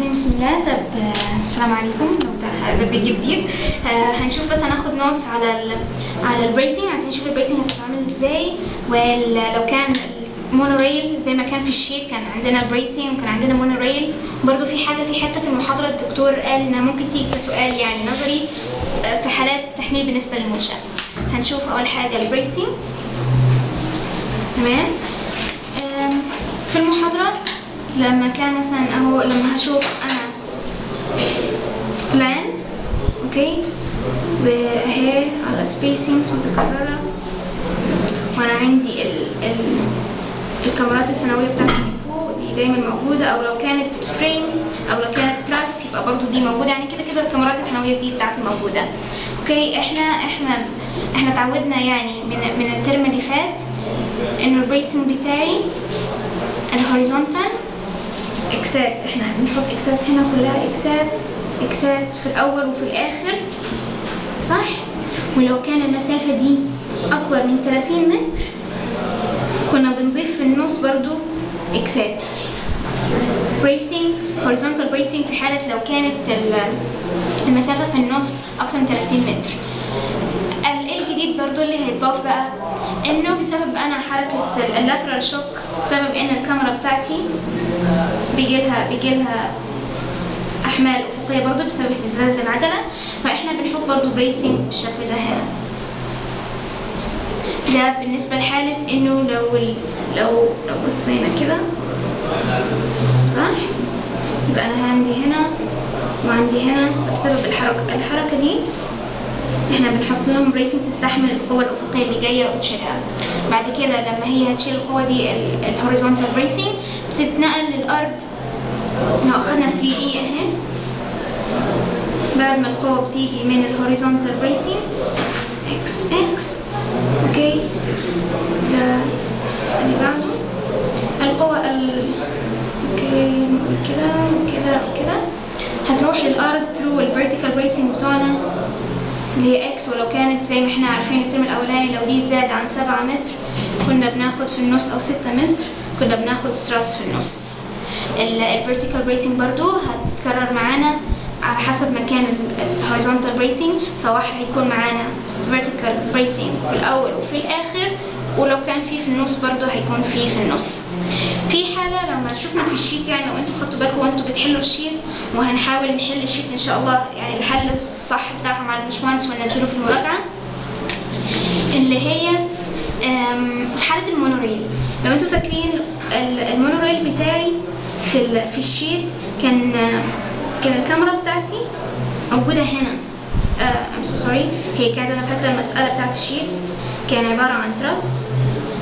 الرجيم بسم الله طب آه، السلام عليكم لو ده ده فيديو جديد آه، هنشوف بس هناخد نوتس على ال على البريسنج عشان نشوف البريسنج هتتعمل ازاي ولو كان المونوريل زي ما كان في الشيت كان عندنا بريسنج وكان عندنا مونوريل برضو في حاجه في حته في المحاضره الدكتور قال انها ممكن تيجي كسؤال يعني نظري آه، في حالات التحميل بالنسبه للمنشاه هنشوف اول حاجه البريسنج تمام آم، في المحاضرة لما كان مثلا اهو لما هشوف انا بلان اوكي واهي على سبيسينجز متكررة وانا عندي ال ال الكاميرات الثانوية بتاعتي من فوق دي دايما موجودة او لو كانت فريم او لو كانت تراس يبقى برضو دي موجودة يعني كده كده الكاميرات الثانوية دي بتاعتي موجودة اوكي احنا احنا احنا اتعودنا يعني من من الترم اللي فات انه البريسنج بتاعي الهوريزونتال اكسات احنا بنحط اكسات هنا كلها اكسات اكسات في الاول وفي الاخر صح ولو كان المسافة دي اكبر من 30 متر كنا بنضيف في النص برضو اكسات بريسنج هوريزونتال بريسنج في حالة لو كانت ال- المسافة في النص اكتر من 30 متر ال- الجديد برضو اللي هيتضاف بقى انه بسبب انا حركة اللاترال شوك بسبب ان الكاميرا بتاعتي بيجيلها بيجيلها احمال افقية برضو بسبب اهتزاز العجلة فاحنا بنحط برضو بريسنج بالشكل ده هنا ده بالنسبة لحالة انه لو ال... لو لو بصينا كده صح يبقى انا عندي هنا وعندي هنا بسبب الحركة الحركة دي احنا بنحط لهم بريسنج تستحمل القوة الأفقية اللي جاية وتشيلها بعد كده لما هي هتشيل القوة دي الهوريزونتال بريسنج بتتنقل للأرض لو أخدنا 3 دي اهي بعد ما القوة بتيجي من الهوريزونتال بريسنج اكس اكس اكس اوكي ده اللي بعده القوة ال اوكي كده وكده وكده هتروح للأرض through الفيرتيكال بريسنج بتوعنا اللي هي اكس ولو كانت زي ما احنا عارفين الترم الاولاني لو دي زاد عن سبعة متر كنا بناخد في النص او ستة متر كنا بناخد ستراس في النص الفيرتيكال بريسنج برضو هتتكرر معانا على حسب مكان الهوريزونتال بريسنج فواحد هيكون معانا فيرتيكال بريسنج في الاول وفي الاخر ولو كان في في النص برضو هيكون في في النص في حالة لما شفنا في الشيت يعني لو انتوا خدتوا بالكم وانتوا بتحلوا الشيت وهنحاول نحل الشيت ان شاء الله يعني الحل الصح بتاعها مع الباشمهندس وننزله في المراجعة اللي هي أم، في حالة المونوريل لو انتوا فاكرين ال- المونوريل بتاعي في ال- في الشيت كان كان الكاميرا بتاعتي موجودة هنا ام سو سوري هي كانت انا فاكرة المسألة بتاعت الشيت كان عبارة عن تراس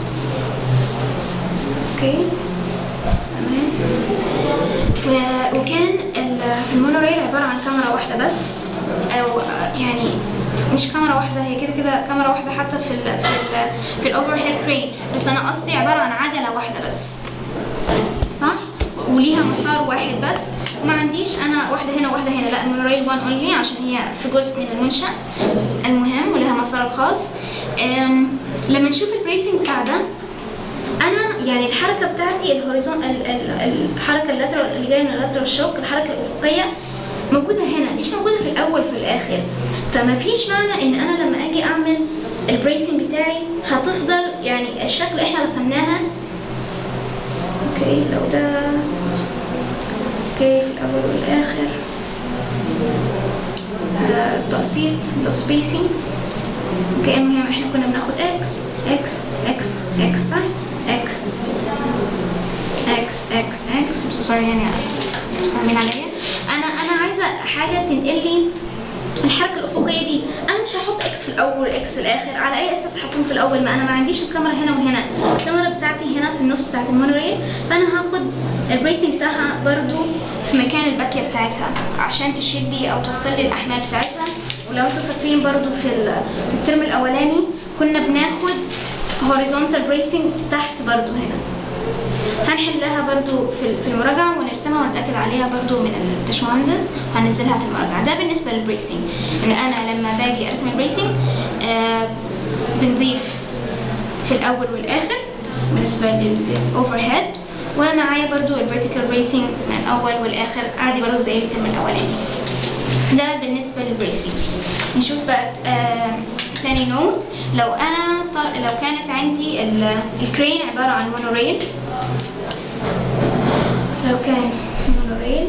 اوكي تمام و- وكان ال- في المونوريل عبارة عن كاميرا واحدة بس أو آه، يعني مش كاميرا واحدة هي كده كده كاميرا واحدة حتى في ال في ال في الأوفر هيد كرين بس أنا قصدي عبارة عن عجلة واحدة بس صح؟ وليها مسار واحد بس وما عنديش أنا واحدة هنا وواحدة هنا لا المونوريل وان اونلي عشان هي في جزء من المنشأ المهم ولها مسار الخاص أم، لما نشوف البريسنج بتاع ده انا يعني الحركه بتاعتي الهوريزون ال- ال- الحركه اللاترال اللي جايه من اللاترال شوك الحركه الافقيه موجوده هنا مش موجوده في الاول في الاخر فما فيش معنى ان انا لما اجي اعمل البريسنج بتاعي هتفضل يعني الشكل اللي احنا رسمناها اوكي لو ده اوكي في الاول والاخر ده التقسيط ده سبيسنج اوكي المهم احنا كنا بناخد اكس اكس اكس اكس صح اكس اكس اكس اكس مش سوري يعني فاهمين عليا انا انا عايزه حاجه تنقل لي الحركه الافقيه دي انا مش هحط اكس في الاول واكس في الاخر على اي اساس هكون في الاول ما انا ما عنديش الكاميرا هنا وهنا الكاميرا بتاعتي هنا في النص بتاعت المونوريل فانا هاخد البريسنج بتاعها برضو في مكان الباكيه بتاعتها عشان تشيل لي او توصل لي الاحمال بتاعتها ولو انتوا فاكرين برضو في ال- في الترم الاولاني كنا بناخد هوريزونتال بريسنج تحت برضو هنا هنحلها برضو في في المراجعة ونرسمها ونتأكد عليها برضو من الباشمهندس هننزلها في المراجعة ده بالنسبة للبريسنج ان انا لما باجي ارسم البريسنج آه بنضيف في الاول والاخر بالنسبة للاوفر هيد ومعايا برضو الفيرتيكال ريسنج من الاول والاخر عادي برضو زي الترم الاولاني ده بالنسبه للريسنج نشوف بقى آه تاني نوت لو انا ط- لو كانت عندي ال- الكرين عباره عن مونوريل لو كان مونوريل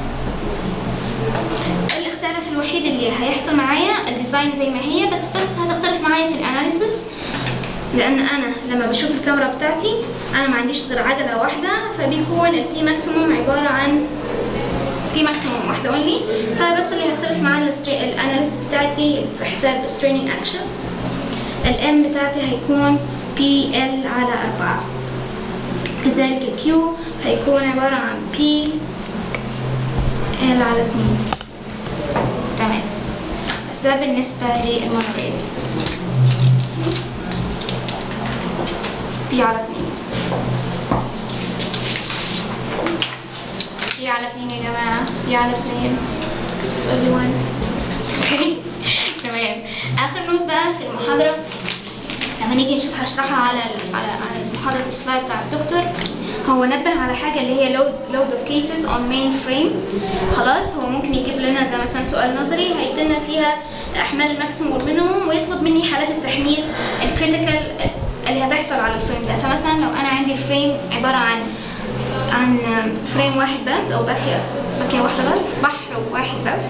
الاختلاف الوحيد اللي هيحصل معايا الديزاين زي ما هي بس بس هتختلف معايا في الاناليسيس لان انا لما بشوف الكاميرا بتاعتي انا ما عنديش غير عجله واحده فبيكون البي ماكسيموم عباره عن بي ماكسيموم واحده اونلي فبس اللي هيختلف معايا الاناليسيس بتاعتي في حساب ستريننج اكشن الام بتاعتي هيكون بي ال على أربعة كذلك الكيو هيكون عبارة عن بي ال على اتنين تمام بس ده بالنسبة للمونوريل بي على اتنين بي على اتنين يا جماعة بي على اتنين بس it's only one اوكي تمام اخر نوت بقى في المحاضرة لما نيجي نشوف هشرحها على ال- على على محاضرة السلايد بتاع الدكتور هو نبه على حاجة اللي هي load load of cases on main frame خلاص هو ممكن يجيب لنا ده مثلا سؤال نظري هيدينا فيها أحمال الماكسيموم والمينيموم ويطلب مني حالات التحميل الكريتيكال اللي هتحصل على الفريم ده فمثلا لو أنا عندي الفريم عبارة عن عن فريم واحد بس أو باكية باكية واحدة بس بحر واحد بس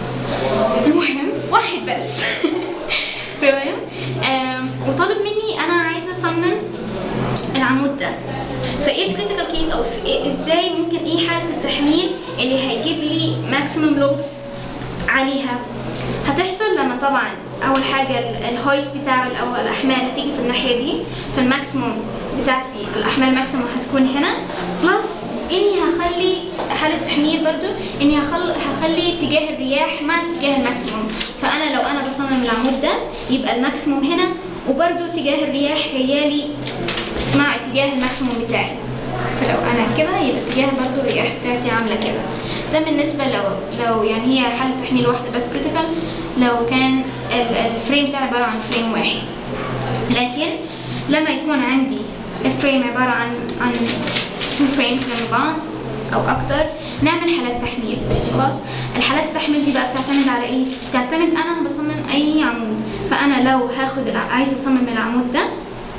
المهم واحد بس تمام آم، وطالب مني انا عايزه اصمم العمود ده فايه الكريتيكال كيس او في إيه ازاي ممكن ايه حاله التحميل اللي هيجيب لي ماكسيمم لودز عليها هتحصل لما طبعا اول حاجه ال- الهويس بتاع ال- او الاحمال هتيجي في الناحيه دي فالماكسيموم بتاعتي الاحمال الماكسيموم هتكون هنا بلس اني هخلي حاله تحميل برضو اني هخل... هخلي اتجاه الرياح مع اتجاه الماكسيموم فانا لو انا بصمم العمود ده يبقى الماكسيموم هنا وبرضو اتجاه الرياح جايالي مع اتجاه الماكسيموم بتاعي فلو انا كده يبقى اتجاه برضو الرياح بتاعتي عامله كده ده بالنسبه لو لو يعني هي حاله تحميل واحده بس كريتيكال لو كان ال- الفريم بتاعي عباره عن فريم واحد لكن لما يكون عندي الفريم عباره عن عن تو فريمز جنب بعض او اكتر نعمل حالات تحميل خلاص الحالات التحميل دي بقى بتعتمد على ايه بتعتمد انا بصمم اي عمود فانا لو هاخد الع- عايزه اصمم العمود ده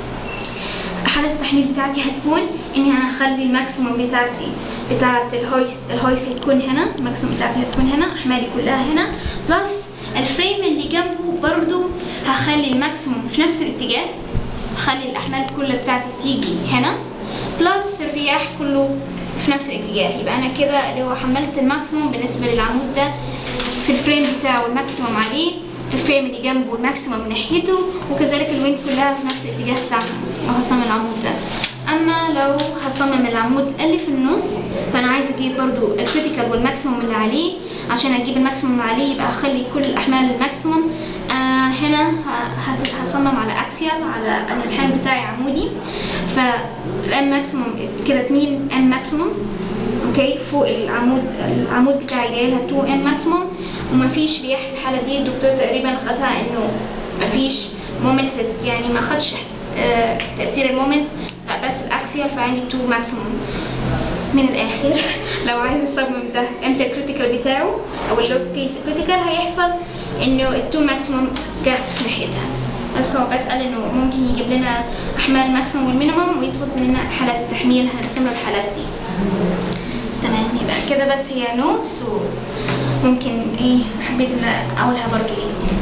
حالة التحميل بتاعتي هتكون اني انا هخلي الماكسيموم بتاعتي بتاعت الهويست الهويست هتكون هنا الماكسيموم بتاعتي هتكون هنا احمالي كلها هنا بلس الفريم اللي جنبه برضو هخلي الماكسيموم في نفس الاتجاه هخلي الاحمال كلها بتاعتي تيجي هنا بلس الرياح كله في نفس الاتجاه يبقى انا كده اللي هو حملت الماكسيموم بالنسبه للعمود ده في الفريم بتاعه الماكسيموم عليه الفريم اللي جنبه الماكسيموم ناحيته وكذلك الوينج كلها في نفس الاتجاه بتاعها لو هصمم العمود ده اما لو هصمم العمود اللي في النص فانا عايزه اجيب برضو الكريتيكال والماكسيموم اللي عليه عشان اجيب الماكسيموم اللي عليه يبقى اخلي كل الاحمال الماكسيموم آه هنا ه- هت- هصمم على اكسيال على الحمل بتاعي عمودي فالام ماكسيموم كده 2 ام ماكسيموم اوكي فوق العمود العمود بتاعي جاي لها 2 ام ماكسيموم ومفيش رياح في الحاله دي الدكتور تقريبا خدها انه مفيش مومنت يعني ما خدش آه، تاثير المومنت بس الاكسيال فعندي 2 ماكسيموم من الاخر لو عايز اصمم ده امتى الكريتيكال بتاعه او اللود كيس كريتيكال هيحصل انه التو ماكسيموم جت في ناحيتها بس هو بس قال انه ممكن يجيب لنا احمال الماكسيموم والمينيموم ويطلب مننا حالات التحميل هنرسم له الحالات دي تمام يبقى كده بس هي نوتس وممكن ايه حبيت ان اقولها برضو ليكم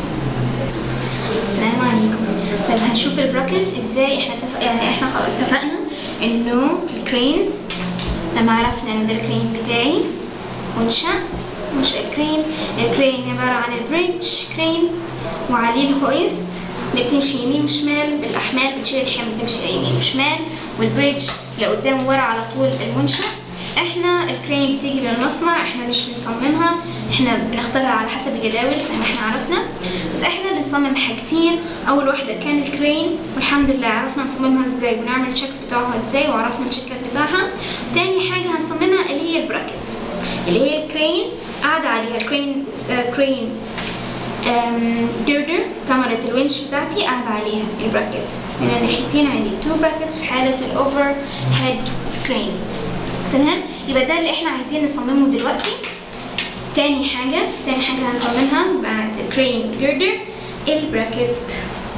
السلام عليكم طيب هنشوف البراكت ازاي احنا تف... يعني احنا خلاص اتفقنا انه الكرينز لما عرفنا ان ده الكرين بتاعي منشأ منشأ الكرين الكرين عبارة عن البريدج كرين وعليه الهويست اللي بتمشي يمين وشمال بالأحمال بتشيل الحمل تمشي يمين وشمال والبريدج لقدام ورا على طول المنشأ احنا الكرين بتيجي من المصنع احنا مش بنصممها احنا بنختارها على حسب الجداول زي ما احنا عرفنا بس احنا بنصمم حاجتين اول واحده كان الكرين والحمد لله عرفنا نصممها ازاي ونعمل تشيكس بتاعها ازاي وعرفنا الشيكات بتاعها تاني حاجه هنصممها اللي هي البراكت اللي هي الكرين قاعده عليها الكرين آه كرين جردر كاميرا الونش بتاعتي قاعدة عليها البراكت من الناحيتين عندي تو براكتس في حالة الأوفر هيد crane تمام يبقى ده اللي احنا عايزين نصممه دلوقتي تاني حاجة تاني حاجة هنصممها بعد الكرين جيردر البراكت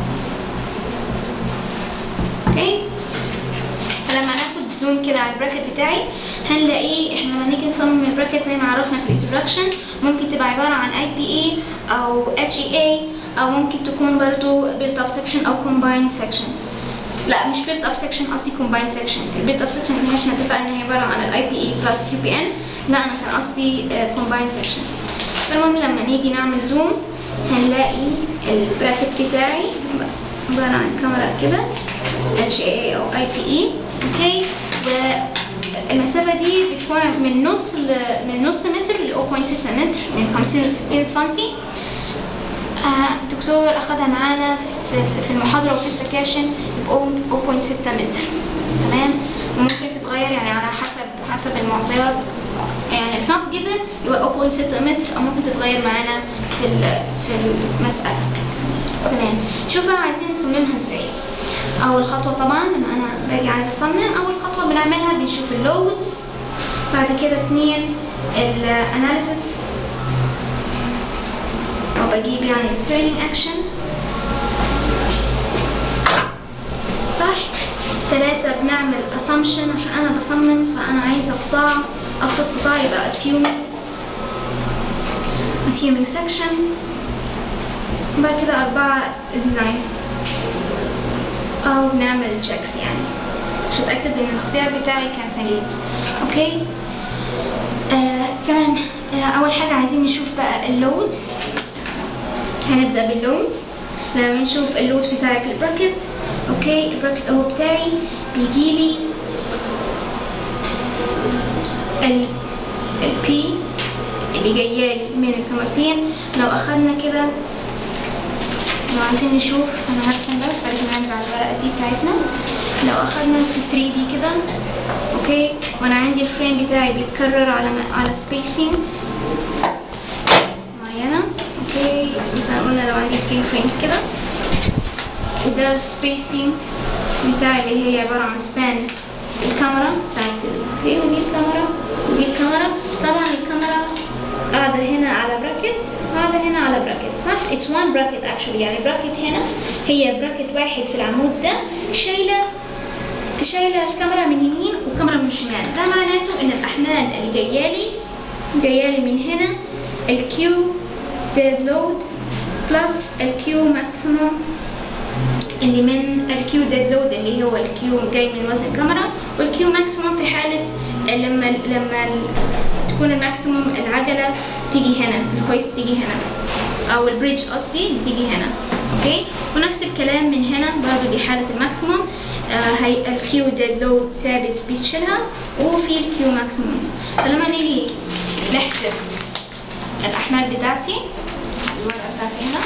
اوكي فلما ناخد زوم كده على البراكت بتاعي هنلاقيه احنا لما نيجي نصمم البراكت زي ما عرفنا في الانترودكشن ممكن تبقى عبارة عن اي بي اي او اتش اي اي او ممكن تكون برضو بيلت اب سكشن او كومبايند سكشن لا مش بيلت اب سكشن قصدي كومبايند سكشن البيلت اب سكشن اللي احنا اتفقنا ان هي عباره عن الاي بي اي بلس يو بي ان لا انا كان قصدي كومبايند سكشن فالمهم لما نيجي نعمل زوم هنلاقي البراكت بتاعي عباره عن كاميرا كده اتش اي او اي بي اي اوكي والمسافة دي بتكون من نص ل... من نص متر ل 0.6 متر من 50 ل 60 سنتي الدكتور آه أخدها معانا في في المحاضرة وفي السكاشن ب 0.6 متر تمام وممكن تتغير يعني على حسب حسب المعطيات يعني if not given يبقى 0.6 متر أو ممكن تتغير معانا في في المسألة تمام شوف بقى عايزين نصممها ازاي أول خطوة طبعا لما أنا باجي عايزة أصمم أول خطوة بنعملها بنشوف اللودز بعد كده اتنين الاناليسيس أو بجيب يعني سترينج أكشن صح ثلاثة بنعمل assumption عشان أنا بصمم فأنا عايزة قطاع أفرض قطاع يبقى assuming assuming section بعد كده أربعة design أو بنعمل checks يعني عشان أتأكد إن الاختيار بتاعي كان سليم أوكي آه كمان آه أول حاجة عايزين نشوف بقى اللودز هنبدأ باللودز لما نشوف اللود بتاعي في البراكت اوكي البراكت اهو بتاعي بيجيلي ال البي اللي جايالي من الكاميرتين لو اخدنا كده لو عايزين نشوف انا هرسم بس بعد كده نرجع على الورقه دي بتاعتنا لو اخدنا في 3 دي كده اوكي وانا عندي الفريم بتاعي بيتكرر على على سبيسينج معينه اوكي مثلا قلنا لو عندي 3 فريمز كده وده السبيسينج بتاعي اللي هي عبارة عن سبان الكاميرا بتاعت اوكي ودي الكاميرا ودي الكاميرا طبعا الكاميرا قاعدة هنا على براكت قاعدة هنا على براكت صح؟ اتس وان براكت اكشولي يعني براكت هنا هي براكت واحد في العمود ده شايلة شايلة الكاميرا من يمين وكاميرا من شمال ده معناته ان الاحمال اللي جايالي جايالي من هنا الكيو ديد لود بلس الكيو ماكسيموم اللي من الكيو ديد لود اللي هو الكيو جاي من وزن الكاميرا والكيو ماكسيموم في حالة لما لما تكون الماكسيموم العجلة تيجي هنا الهويست تيجي هنا أو البريدج قصدي تيجي هنا اوكي ونفس الكلام من هنا برضو دي حالة الماكسيموم آه هي الكيو ديد لود ثابت بيشيلها وفي الكيو ماكسيموم فلما نيجي نحسب الأحمال بتاعتي الورقة بتاعتي هنا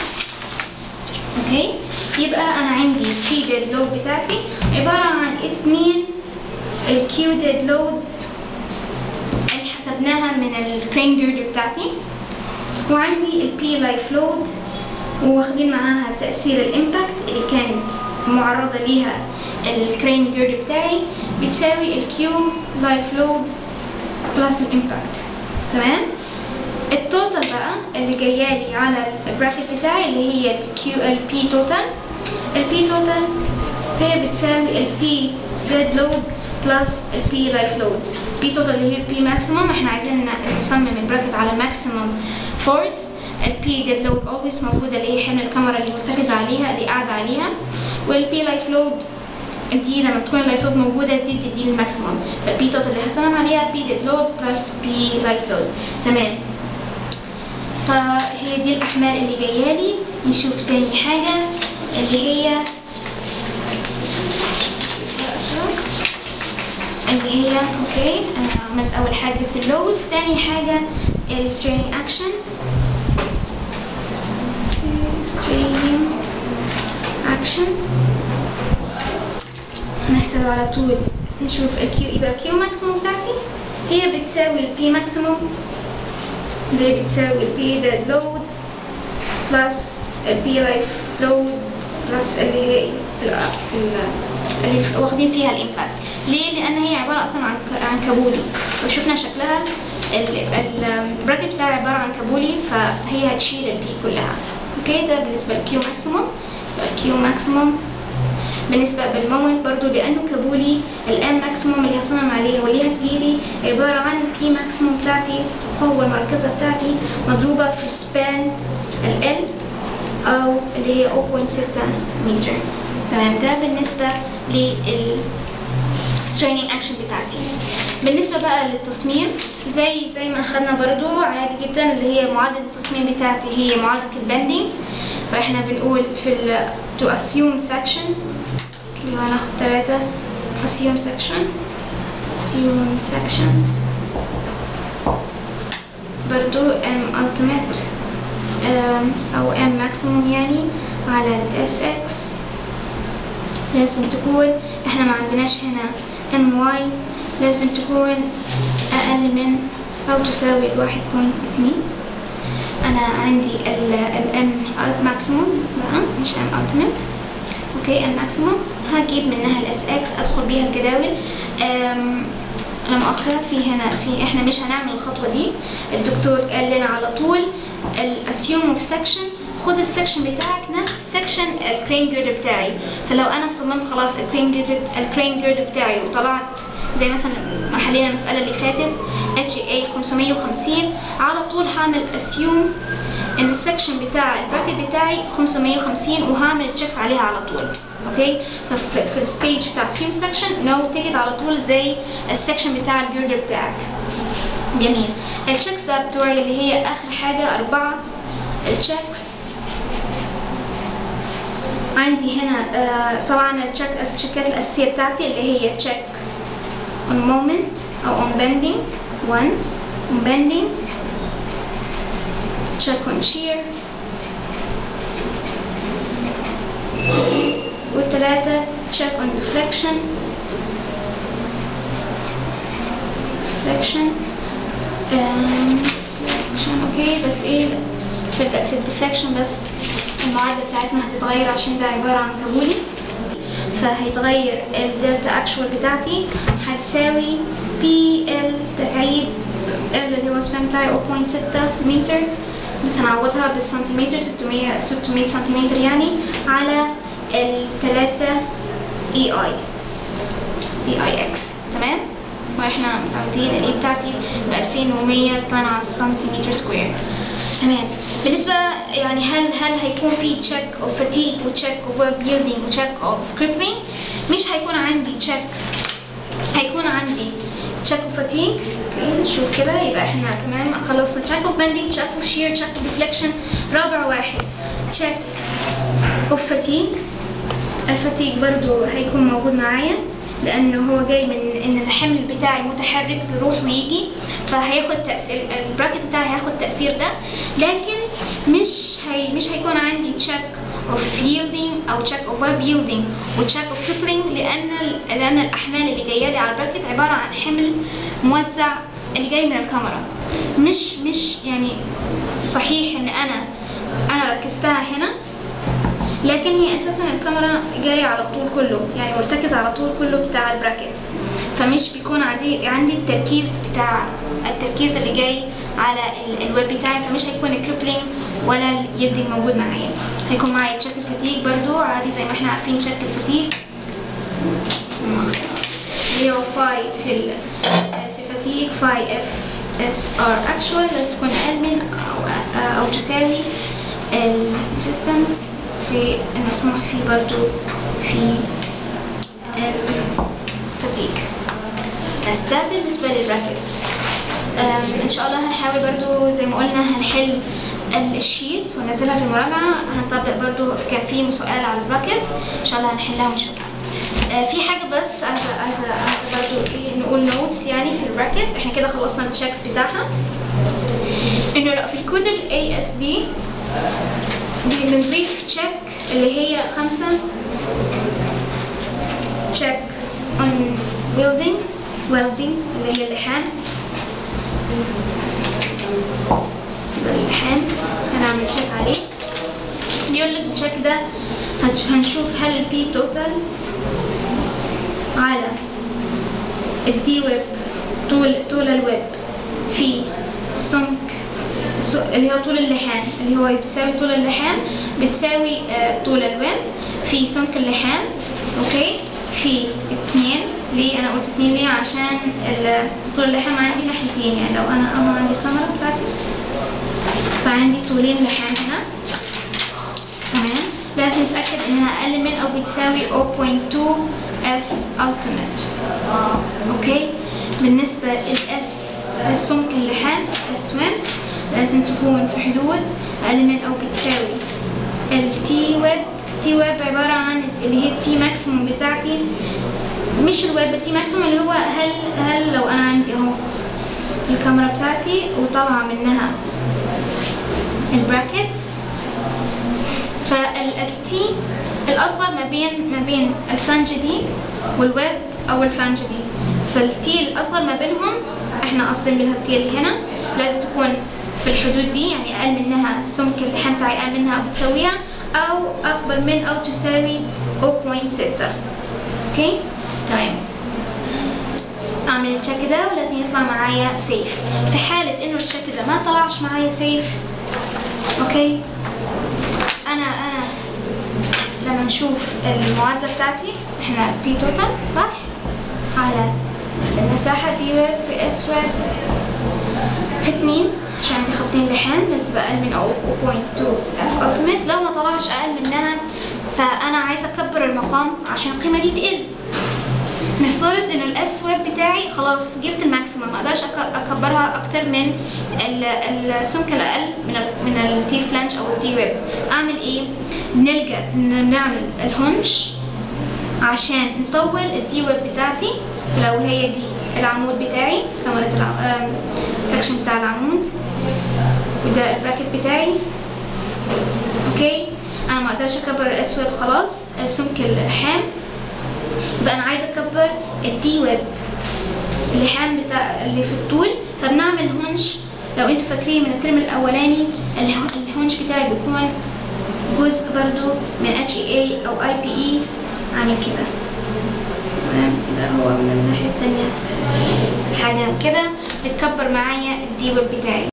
اوكي يبقى انا عندي الكي ديد لود بتاعتي عبارة عن اتنين الكيو ديد لود اللي حسبناها من الكرين جيردر بتاعتي وعندي البي لايف لود واخدين معاها تأثير الامباكت اللي كانت معرضة ليها الكرين جيردر بتاعي بتساوي الكيو لايف لود بلس الامباكت تمام التوتال بقى اللي جايالي على البراكت بتاعي اللي هي الكيو البي توتال البي توتال هي بتساوي البي ديد لود بلس البي لايف لود بي توتال اللي هي البي ماكسيموم احنا عايزين نصمم البراكت على ماكسيموم فورس البي ديد لود اولويز موجوده اللي هي حمل الكاميرا اللي مرتكزه عليها اللي قاعده عليها والبي لايف لود دي لما تكون اللايف لود موجوده دي بتدي الماكسيموم فالبي توتال اللي هصمم عليها بي ديد لود بلس بي لايف لود تمام فهي دي الأحمال اللي جايالي نشوف تاني حاجة اللي هي اللي هي اوكي انا عملت اول حاجة جبت اللودز تاني حاجة السترينج اكشن سترينج اكشن هنحسب على طول نشوف الكيو يبقى الكيو ماكسيموم بتاعتي هي بتساوي البي ماكسيموم اللي بتساوي البي ديد لود بلس البي لايف لود بلس اللي هي ال اللي واخدين فيها الامباكت ليه لان هي عباره اصلا عن عن كابولي لو شفنا شكلها البراكت بتاعي عباره عن كابولي فهي هتشيل البي كلها اوكي ده بالنسبه للكيو ماكسيموم الكيو ماكسيموم بالنسبة بالمومنت برضو لأنه كابولي الام ماكسيموم اللي هصمم عليه واللي هتجيلي عبارة عن البي ماكسيموم بتاعتي القوة المركزة بتاعتي مضروبة في السبان ال L أو اللي هي 0.6 متر تمام ده بالنسبة لل straining action بتاعتي بالنسبة بقى للتصميم زي زي ما اخدنا برضو عادي جدا اللي هي معادلة التصميم بتاعتي هي معادلة البندنج فاحنا بنقول في ال to assume section اللي هو هناخد ثلاثة assume section assume section برضو m ultimate um, أو m maximum يعني على ال sx لازم تكون احنا ما عندناش هنا my لازم تكون أقل من أو تساوي الواحد بوينت اتنين أنا عندي ال ال m maximum بقى مش m ultimate اوكي m maximum هجيب منها ال sx أدخل بيها الجداول أم لا مؤاخذة في هنا في احنا مش هنعمل الخطوة دي الدكتور قال لنا على طول الاسيوم اوف سكشن خد السكشن بتاعك نفس سكشن الكرين جيرد بتاعي فلو انا صممت خلاص الكرين جيرد الكرين جيرد بتاعي وطلعت زي مثلا ما حلينا المسألة اللي فاتت اتش اي 550 على طول هعمل اسيوم ان السكشن بتاع البراكت بتاعي 550 وهعمل تشيكس عليها على طول اوكي ففي في الستيج بتاع سيوم سكشن نو تيكت على طول زي السكشن بتاع الجيردر بتاعك جميل التشيكس بقى بتوعي اللي هي اخر حاجة اربعة التشيكس عندي هنا آه طبعا التشيك التشيكات الاساسية بتاعتي اللي هي تشيك on moment او on bending one on bending check on shear والتلاتة check on deflection deflection um, deflection اوكي بس ايه في ال في الديفليكشن بس المعادلة بتاعتنا هتتغير عشان ده عبارة عن كابولي فهيتغير الدلتا اكشوال بتاعتي هتساوي بي ال تكعيب ال اللي هو السبان بتاعي 0.6 متر بس هنعوضها بالسنتيمتر 600 600 سنتيمتر يعني على التلاتة اي اي اي اي اكس تمام واحنا متعودين الاي بتاعتي ب 2100 طن على السنتيمتر سكوير تمام بالنسبة يعني هل هل هيكون في تشيك اوف فاتيج وتشيك اوف ويب بيلدينج وتشيك اوف كريبلينج مش هيكون عندي تشيك هيكون عندي تشيك اوف فاتيج اوكي نشوف كده يبقى احنا تمام خلصنا تشيك اوف بندنج تشيك اوف شير تشيك اوف ديفليكشن رابع واحد تشيك اوف فاتيج الفاتيج برضو هيكون موجود معايا لانه هو جاي من ان الحمل بتاعي متحرك بيروح ويجي فهياخد تاثير البراكت بتاعي هياخد تاثير ده لكن مش هي مش هيكون عندي تشيك اوف ييلدينج او تشيك اوف ويب ييلدينج وتشيك اوف كريبلينج لان لان الاحمال اللي جايه لي على البراكت عباره عن حمل موزع اللي جاي من الكاميرا مش مش يعني صحيح ان انا انا ركزتها هنا لكن هي اساسا الكاميرا جايه على طول كله يعني مرتكز على طول كله بتاع البراكت فمش بيكون عندي عندي التركيز بتاع التركيز اللي جاي على الويب بتاعي فمش هيكون الكريبلينج ولا اليدنج موجود معايا هيكون معايا تشيك الفتيج برضو عادي زي ما احنا عارفين تشيك الفتيج اللي هو فاي في ال في الفتيج فاي اف اس ار اكشوال لازم تكون اقل من او او تساوي الريزيستنس في المسموح فيه برضو في الفتيج بس ده بالنسبة للراكت ان شاء الله هنحاول برضو زي ما قلنا هنحل الشيت وننزلها في المراجعة هنطبق برضو كان في سؤال على البراكت ان شاء الله هنحلها ونشوفها في حاجة بس عايزة عايزة عايزة برضو ايه نقول نوتس يعني في البراكت احنا كده خلصنا التشيكس بتاعها انه في الكود ال ASD بنضيف تشيك اللي هي خمسة تشيك on welding welding اللي هي اللحام اللحام هنعمل تشيك عليه بيقول لك التشيك ده هنشوف هل البي توتال على الدي ويب طول طول الويب في سمك سو- اللي هو طول اللحام اللي هو بتساوي طول اللحام بتساوي آه، طول الويب في سمك اللحام اوكي في اتنين ليه انا قلت اتنين ليه عشان ال- طول اللحام عندي ناحيتين يعني لو انا انا عندي الكاميرا بتاعتي فعندي طولين لحام هنا تمام لازم نتأكد انها اقل من او بتساوي 0.2 f ultimate اوكي بالنسبة للاس السمك اللحام السويم لازم تكون في حدود اقل من او بتساوي التي ويب تي ويب عبارة عن اللي هي التي ماكسيموم بتاعتي مش الويب التي ماكسيموم اللي هو هل هل لو انا عندي اهو الكاميرا بتاعتي وطالعة منها البراكت فالتي الاصغر ما بين ما بين الفلانجة دي والويب او الفلانجة دي فالتي الاصغر ما بينهم احنا قاصدين بها التي اللي هنا لازم تكون في الحدود دي يعني اقل منها السمك اللحام بتاعي اقل منها او بتساويها او اكبر من او تساوي 0.6 اوكي تمام اعمل التشيك ده ولازم يطلع معايا سيف في حالة انه التشيك ده ما طلعش معايا سيف اوكي انا انا لما نشوف المعادلة بتاعتي احنا بي توتال صح على المساحة دي ويب في اس ويب في اتنين عشان عندي خطين لحام لازم تبقى اقل من 0.2 اف ultimate لو ما طلعش اقل منها فانا عايزة اكبر المقام عشان القيمة دي تقل نفترض ان الاس ويب بتاعي خلاص جبت الماكسيمم ما اقدرش أك- اكبرها اكتر من ال- السمك الاقل من ال من التي فلانج او التي ويب اعمل ايه بنلجا إن نعمل الهنش عشان نطول الدي ويب بتاعتي لو هي دي العمود بتاعي كاميرا السكشن بتاع العمود وده البراكت بتاعي اوكي انا ما اقدرش اكبر الاس ويب خلاص السمك اللحام يبقى انا عايزه اكبر الدي ويب اللحام بتاع اللي في الطول فبنعمل هونش لو انتوا فاكرين من الترم الاولاني اله- الهونش بتاعي بيكون جزء برضو من اتش اي اي او اي بي اي عامل كده تمام ده هو من الناحيه التانيه حاجه كده بتكبر معايا الدي ويب بتاعي